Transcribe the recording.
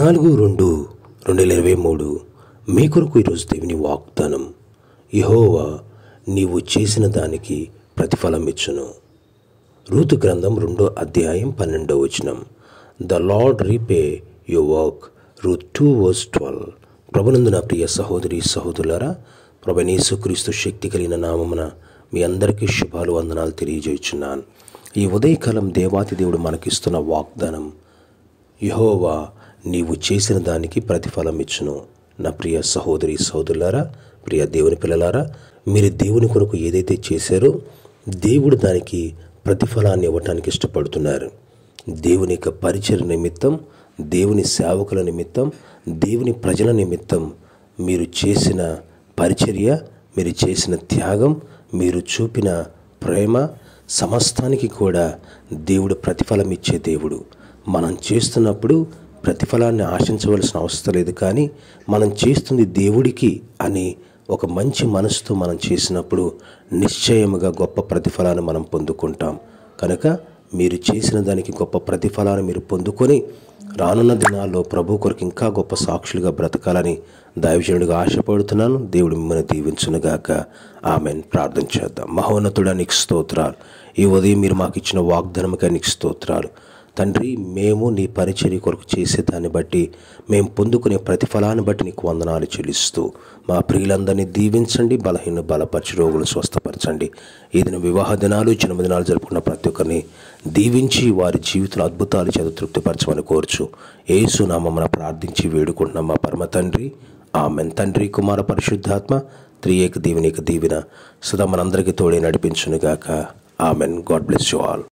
పద్నాలుగు రెండు రెండు వేల ఇరవై మూడు మీ కొరకు ఈరోజు దేవుని వాగ్దానం యహోవా నీవు చేసిన దానికి ప్రతిఫలం ఇచ్చును రూతు గ్రంథం రెండో అధ్యాయం పన్నెండో వచనం the Lord repay you work Ruth two verse twelve ప్రభునందు నా ప్రియ సహోదరి సహోదరులారా ప్రభనేసుక్రీస్తు శక్తి కలిగిన నామమున మీ అందరికీ శుభాలు వందనాలు తెలియజేయుచున్నాను ఈ ఉదయకాలం దేవాతి దేవుడు మనకిస్తున్న వాగ్దానం యహోవా నీవు చేసిన దానికి ప్రతిఫలం ఇచ్చును నా ప్రియ సహోదరి సహోదరులారా ప్రియ దేవుని పిల్లలారా మీరు దేవుని కొరకు ఏదైతే చేశారో దేవుడు దానికి ప్రతిఫలాన్ని ఇవ్వటానికి ఇష్టపడుతున్నారు దేవుని యొక్క పరిచయ నిమిత్తం దేవుని సేవకుల నిమిత్తం దేవుని ప్రజల నిమిత్తం మీరు చేసిన పరిచర్య మీరు చేసిన త్యాగం మీరు చూపిన ప్రేమ సమస్తానికి కూడా దేవుడు ప్రతిఫలం ఇచ్చే దేవుడు మనం చేస్తున్నప్పుడు ప్రతిఫలాన్ని ఆశించవలసిన అవసరం లేదు కానీ మనం చేస్తుంది దేవుడికి అని ఒక మంచి మనసుతో మనం చేసినప్పుడు నిశ్చయముగా గొప్ప ప్రతిఫలాన్ని మనం పొందుకుంటాం కనుక మీరు చేసిన దానికి గొప్ప ప్రతిఫలాన్ని మీరు పొందుకొని రానున్న దినాల్లో ప్రభు కొరకు ఇంకా గొప్ప సాక్షులుగా బ్రతకాలని దైవజనుడిగా ఆశపడుతున్నాను దేవుడు మిమ్మల్ని దీవించునుగాక ఆమెన్ ప్రార్థన చేద్దాం మహోన్నతుడా నీకు స్తోత్రాలు ఈ ఉదయం మీరు మాకు ఇచ్చిన వాగ్దానముగా నీకు స్తోత్రాలు తండ్రి మేము నీ పరిచర్య కొరకు చేసే దాన్ని బట్టి మేము పొందుకునే ప్రతిఫలాన్ని బట్టి నీకు వందనాలు చెల్లిస్తూ మా ప్రియులందరినీ దీవించండి బలహీన బలపరిచి రోగులు స్వస్థపరచండి ఈ దిన వివాహ దినాలు జన్మదినాలు జరుపుకున్న ప్రతి ఒక్కరిని దీవించి వారి జీవితంలో అద్భుతాలు చేత తృప్తిపరచమని కోరుచు ఏసు నామమున ప్రార్థించి వేడుకుంటున్నాం మా పరమ తండ్రి ఆమెన్ తండ్రి కుమార పరిశుద్ధాత్మ త్రియేక దీవెనిక దీవెన సదా మనందరికీ తోడే నడిపించునుగాక amen God bless you all